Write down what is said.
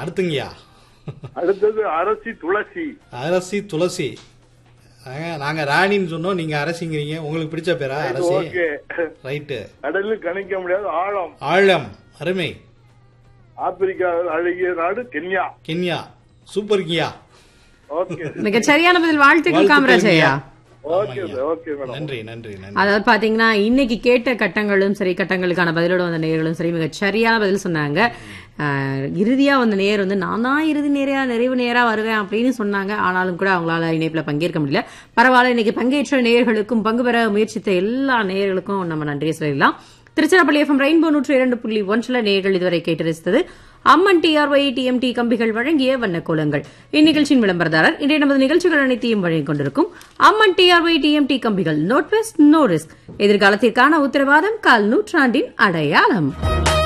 அடுத்துங்கய்யா அடுத்தது அரசி துளசி அரசி துளசி ஆங்க, நாங்க ராணின்னு சொன்னோம் நீங்க அரசிங்கிறீங்க உங்களுக்கு பிடிச்ச பேரா அரசி ஓகே ரைட்டு கடலில் கணிக்க முடியாத ஆழம் ஆழம் அருமை ஆப்பிரிக்காவில் அழகிய நாடு கென்யா கென்யா சூப்பர் கியா ஓகே மிகச் சரியான பதில் வாழ்த்துக்கள் காமராஜ் ஐயா ஓகே ஓகே மேடம் நன்றி நன்றி நன்றி அதாவது பாத்தீங்கன்னா இன்னைக்கு கேட்ட கட்டங்களும் சரி கட்டங்களுக்கான பதிலோட வந்த நேர்களும் சரி மிக சரியான பதில் சொன்னாங்க ஆஹ், இறுதியா வந்த நேர் வந்து நான் தான் இறுதி நேரா நிறைவு நேரா வருவேன் அப்படின்னு சொன்னாங்க ஆனாலும் கூட அவங்களால இணைப்புல பங்கேற்க முடியல பரவாயில்ல இன்னைக்கு பங்கேற்ற நேயர்களுக்கும் பங்கு பெற முயற்சித்த எல்லா நேயர்களுக்கும் நம்ம நன்றியை சொல்லிடலாம் திருச்சிராப்பள்ளி எஃப்எம் ரெயின்போ நூற்று இரண்டு புள்ளி ஒன்றில் நேயர்கள் இதுவரை கேட்டு ரசித்தது அம்மன் டிஆர்ஒய் டிஎம்டி கம்பிகள் வழங்கிய வண்ணக்கோலங்கள் இந்நிகழ்ச்சியின் விளம்பரதாரர் இன்றைய நமது நிகழ்ச்சிகள் அனைத்தையும் வழங்கிக் கொண்டிருக்கும் அம்மன் டிஆர்ஒய் டிஎம்டி கம்பிகள் நோட் வெஸ்ட் நோ ரிஸ்க் எதிர்காலத்திற்கான உத்தரவாதம் கால் நூற்றாண்டின் அடையாளம்